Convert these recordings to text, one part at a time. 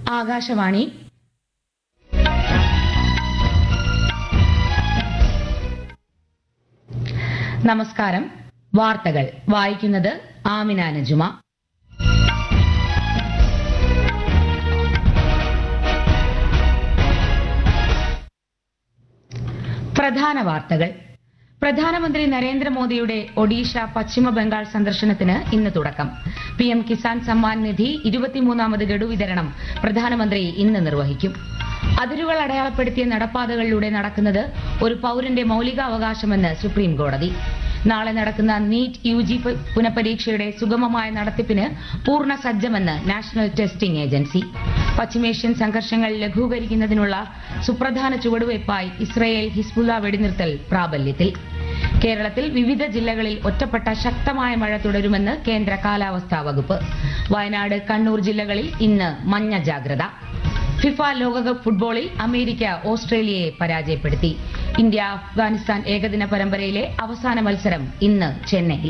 ആകാശവാണി നമസ്കാരം വാർത്തകൾ വായിക്കുന്നത് ആമിന നജുമ പ്രധാന വാർത്തകൾ പ്രധാനമന്ത്രി നരേന്ദ്രമോദിയുടെ ഒഡീഷ പശ്ചിമ ബംഗാൾ സന്ദർശനത്തിന് ഇന്ന് തുടക്കം പിഎം കിസാൻ സമ്മാൻ നിധി ഇരുപത്തിമൂന്നാമത് ഗഡു വിതരണം പ്രധാനമന്ത്രി ഇന്ന് നിർവഹിക്കും അതിരുകൾ അടയാളപ്പെടുത്തിയ നടപ്പാതകളിലൂടെ നടക്കുന്നത് ഒരു പൌരന്റെ മൌലികാവകാശമെന്ന് സുപ്രീം കോടതി നാളെ നടക്കുന്ന നീറ്റ് യു ജി പുനഃപരീക്ഷയുടെ സുഗമമായ നടത്തിപ്പിന് പൂർണ്ണ സജ്ജമെന്ന് നാഷണൽ ടെസ്റ്റിംഗ് ഏജൻസി പശ്ചിമേഷ്യൻ സംഘർഷങ്ങൾ ലഘൂകരിക്കുന്നതിനുള്ള സുപ്രധാന ചുവടുവയ്പായി ഇസ്രയേൽ ഹിസ്ബുള്ള വെടിനിർത്തൽ പ്രാബല്യത്തിൽ കേരളത്തിൽ വിവിധ ജില്ലകളിൽ ഒറ്റപ്പെട്ട ശക്തമായ മഴ തുടരുമെന്ന് കേന്ദ്ര കാലാവസ്ഥാ വകുപ്പ് വയനാട് കണ്ണൂർ ജില്ലകളിൽ ഇന്ന് മഞ്ഞ ജാഗ്രത ഫിഫ ലോകകപ്പ് ഫുട്ബോളിൽ അമേരിക്ക ഓസ്ട്രേലിയയെ പരാജയപ്പെടുത്തി ഇന്ത്യ അഫ്ഗാനിസ്ഥാൻ ഏകദിന പരമ്പരയിലെ അവസാന മത്സരം ഇന്ന് ചെന്നൈയിൽ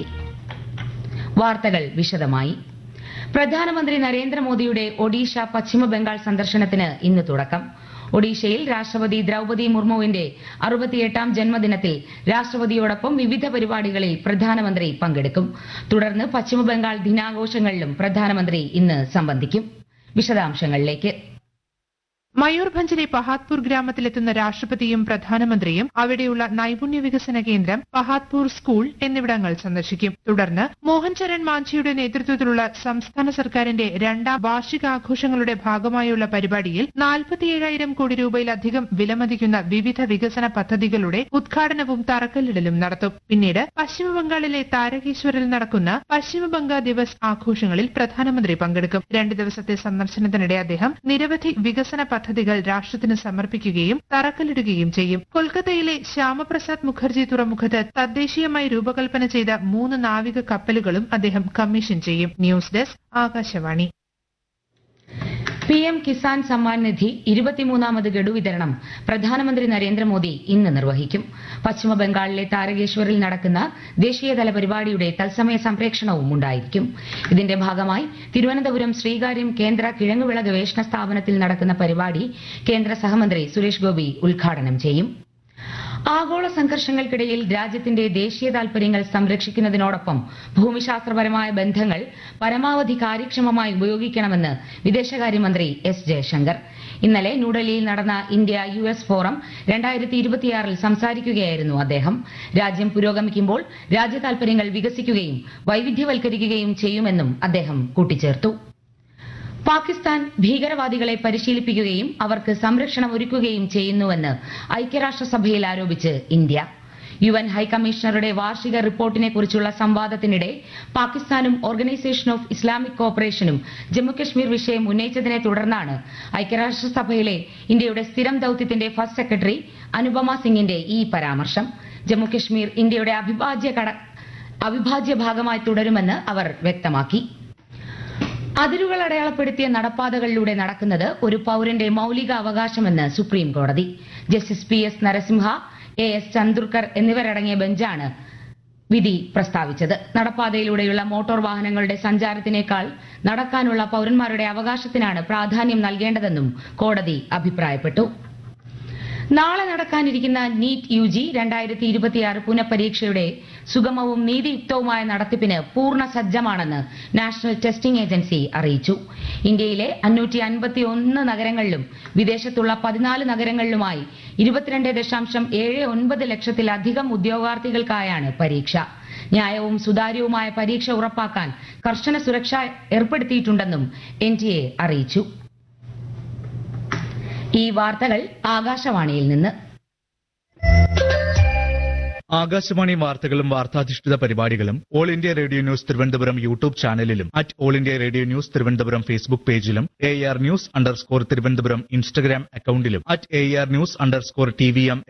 വാർത്തകൾ വിശദമായി പ്രധാനമന്ത്രി നരേന്ദ്രമോദിയുടെ ഒഡീഷ പശ്ചിമ ബംഗാൾ സന്ദർശനത്തിന് ഇന്ന് തുടക്കം ഒഡീഷയിൽ രാഷ്ട്രപതി ദ്രൌപതി മുർമുവിന്റെ അറുപത്തിയെട്ടാം ജന്മദിനത്തിൽ രാഷ്ട്രപതിയോടൊപ്പം വിവിധ പരിപാടികളിൽ പ്രധാനമന്ത്രി പങ്കെടുക്കും തുടർന്ന് പശ്ചിമ ബംഗാൾ ദിനാഘോഷങ്ങളിലും പ്രധാനമന്ത്രി ഇന്ന് സംബന്ധിക്കും വിശദാംശങ്ങളിലേക്ക് മയൂർഭഞ്ചിലെ പഹാത്പൂർ ഗ്രാമത്തിലെത്തുന്ന രാഷ്ട്രപതിയും പ്രധാനമന്ത്രിയും അവിടെയുള്ള നൈപുണ്യ വികസന കേന്ദ്രം പഹാത്പൂർ സ്കൂൾ എന്നിവിടങ്ങൾ സന്ദർശിക്കും തുടർന്ന് മോഹൻ ചരൺ മാഞ്ചിയുടെ നേതൃത്വത്തിലുള്ള സംസ്ഥാന സർക്കാരിന്റെ രണ്ടാം വാർഷികാഘോഷങ്ങളുടെ ഭാഗമായുള്ള പരിപാടിയിൽ നാൽപ്പത്തിയേഴായിരം കോടി രൂപയിലധികം വിലമതിക്കുന്ന വിവിധ വികസന പദ്ധതികളുടെ ഉദ്ഘാടനവും തറക്കല്ലിടലും നടത്തും പിന്നീട് പശ്ചിമബംഗാളിലെ താരകേശ്വറിൽ നടക്കുന്ന പശ്ചിമബംഗ ദിവസ് ആഘോഷങ്ങളിൽ പ്രധാനമന്ത്രി പങ്കെടുക്കും രണ്ട് ദിവസത്തെ സന്ദർശനത്തിനിടെ അദ്ദേഹം നിരവധി വികസന പദ്ധതികൾ രാഷ്ട്രത്തിന് സമർപ്പിക്കുകയും തറക്കല്ലിടുകയും ചെയ്യും കൊൽക്കത്തയിലെ ശ്യാമപ്രസാദ് മുഖർജി തുറമുഖത്ത് തദ്ദേശീയമായി രൂപകൽപ്പന ചെയ്ത മൂന്ന് നാവിക കപ്പലുകളും അദ്ദേഹം കമ്മീഷൻ ചെയ്യും news desk Akashvani P M Kisan Samman Nidhi ഇരുപത്തിമൂന്നാമത് ഗഡു വിതരണം പ്രധാനമന്ത്രി നരേന്ദ്രമോദി ഇന്ന് നിർവഹിക്കും പശ്ചിമ ബംഗാളിലെ താരകേശ്വറിൽ നടക്കുന്ന ദേശീയതല പരിപാടിയുടെ തത്സമയ സംപ്രേക്ഷണവും ഉണ്ടായിരിക്കും ഇതിന്റെ ഭാഗമായി തിരുവനന്തപുരം ശ്രീകാര്യം കേന്ദ്ര കിഴങ്ങുവിള ഗവേഷണ സ്ഥാപനത്തിൽ നടക്കുന്ന പരിപാടി കേന്ദ്ര സഹമന്ത്രി സുരേഷ് ഗോപി ഉദ്ഘാടനം ചെയ്യും ആഗോള സംഘർഷങ്ങൾക്കിടയിൽ രാജ്യത്തിന്റെ ദേശീയ താൽപര്യങ്ങൾ സംരക്ഷിക്കുന്നതിനോടൊപ്പം ഭൂമിശാസ്ത്രപരമായ ബന്ധങ്ങൾ പരമാവധി കാര്യക്ഷമമായി ഉപയോഗിക്കണമെന്ന് വിദേശകാര്യമന്ത്രി എസ് ജയശങ്കർ ഇന്നലെ ന്യൂഡൽഹിയിൽ നടന്ന ഇന്ത്യ യു എസ് ഫോറം രണ്ടായിരത്തി ഇരുപത്തിയാറിൽ സംസാരിക്കുകയായിരുന്നു അദ്ദേഹം രാജ്യം പുരോഗമിക്കുമ്പോൾ രാജ്യ താൽപര്യങ്ങൾ വികസിക്കുകയും വൈവിധ്യവൽക്കരിക്കുകയും ചെയ്യുമെന്നും അദ്ദേഹം കൂട്ടിച്ചേർത്തു പാകിസ്ഥാൻ ഭീകരവാദികളെ പരിശീലിപ്പിക്കുകയും അവർക്ക് സംരക്ഷണം ഒരുക്കുകയും ചെയ്യുന്നുവെന്ന് ഐക്യരാഷ്ട്രസഭയിൽ ആരോപിച്ച് ഇന്ത്യ യു എൻ ഹൈക്കമ്മീഷണറുടെ വാർഷിക റിപ്പോർട്ടിനെ കുറിച്ചുള്ള സംവാദത്തിനിടെ പാകിസ്ഥാനും ഓർഗനൈസേഷൻ ഓഫ് ഇസ്ലാമിക് കോപ്പറേഷനും ജമ്മുകശ്മീർ വിഷയം ഉന്നയിച്ചതിനെ തുടർന്നാണ് ഐക്യരാഷ്ട്രസഭയിലെ ഇന്ത്യയുടെ സ്ഥിരം ദൌത്യത്തിന്റെ ഫസ്റ്റ് സെക്രട്ടറി അനുപമ സിംഗിന്റെ ഈ പരാമർശം ജമ്മുകശ്മീർ ഇന്ത്യയുടെ അവിഭാജ്യ കട അവിഭാജ്യ ഭാഗമായി തുടരുമെന്ന് അവർ വ്യക്തമാക്കി അതിരുകൾ അടയാളപ്പെടുത്തിയ നടപ്പാതകളിലൂടെ നടക്കുന്നത് ഒരു പൌരന്റെ മൌലിക അവകാശമെന്ന് സുപ്രീം കോടതി justice P S Narasimha A S Chandurkar എന്നിവരടങ്ങിയ ബെഞ്ചാണ് വിധി പ്രസ്താവിച്ചത് നടപ്പാതയിലൂടെയുള്ള മോട്ടോർ വാഹനങ്ങളുടെ സഞ്ചാരത്തിനേക്കാൾ നടക്കാനുള്ള പൌരന്മാരുടെ അവകാശത്തിനാണ് പ്രാധാന്യം നൽകേണ്ടതെന്നും കോടതി അഭിപ്രായപ്പെട്ടു നാളെ നടക്കാനിരിക്കുന്ന നീറ്റ് യു ജി രണ്ടായിരത്തി ഇരുപത്തിയാറ് പുനഃപരീക്ഷയുടെ സുഗമവും നീതിയുക്തവുമായ നടത്തിപ്പിന് പൂർണ്ണ സജ്ജമാണെന്ന് നാഷണൽ ടെസ്റ്റിംഗ് ഏജൻസി അറിയിച്ചു ഇന്ത്യയിലെ അഞ്ഞൂറ്റി അൻപത്തി ഒന്ന് നഗരങ്ങളിലും വിദേശത്തുള്ള പതിനാല് നഗരങ്ങളിലുമായി ഇരുപത്തിരണ്ട് ദശാംശം ഏഴ് ഒൻപത് ലക്ഷത്തിലധികം ഉദ്യോഗാർത്ഥികൾക്കായാണ് പരീക്ഷ ന്യായവും സുതാര്യവുമായ പരീക്ഷ ഉറപ്പാക്കാൻ കർശന സുരക്ഷ ഏർപ്പെടുത്തിയിട്ടുണ്ടെന്നും എൻ അറിയിച്ചു ഈ വാർത്തകൾ ആകാശവാണിയിൽ നിന്ന് ആകാശവാണി വാർത്തകളും വാർത്താധിഷ്ഠിത പരിപാടികളും all India radio news Thiruvananthapuram YouTube ചാനലിലും at all India radio news Thiruvananthapuram Facebook പേജിലും A R news underscore Thiruvananthapuram Instagram അക്കൌണ്ടിലും at A R news underscore T V M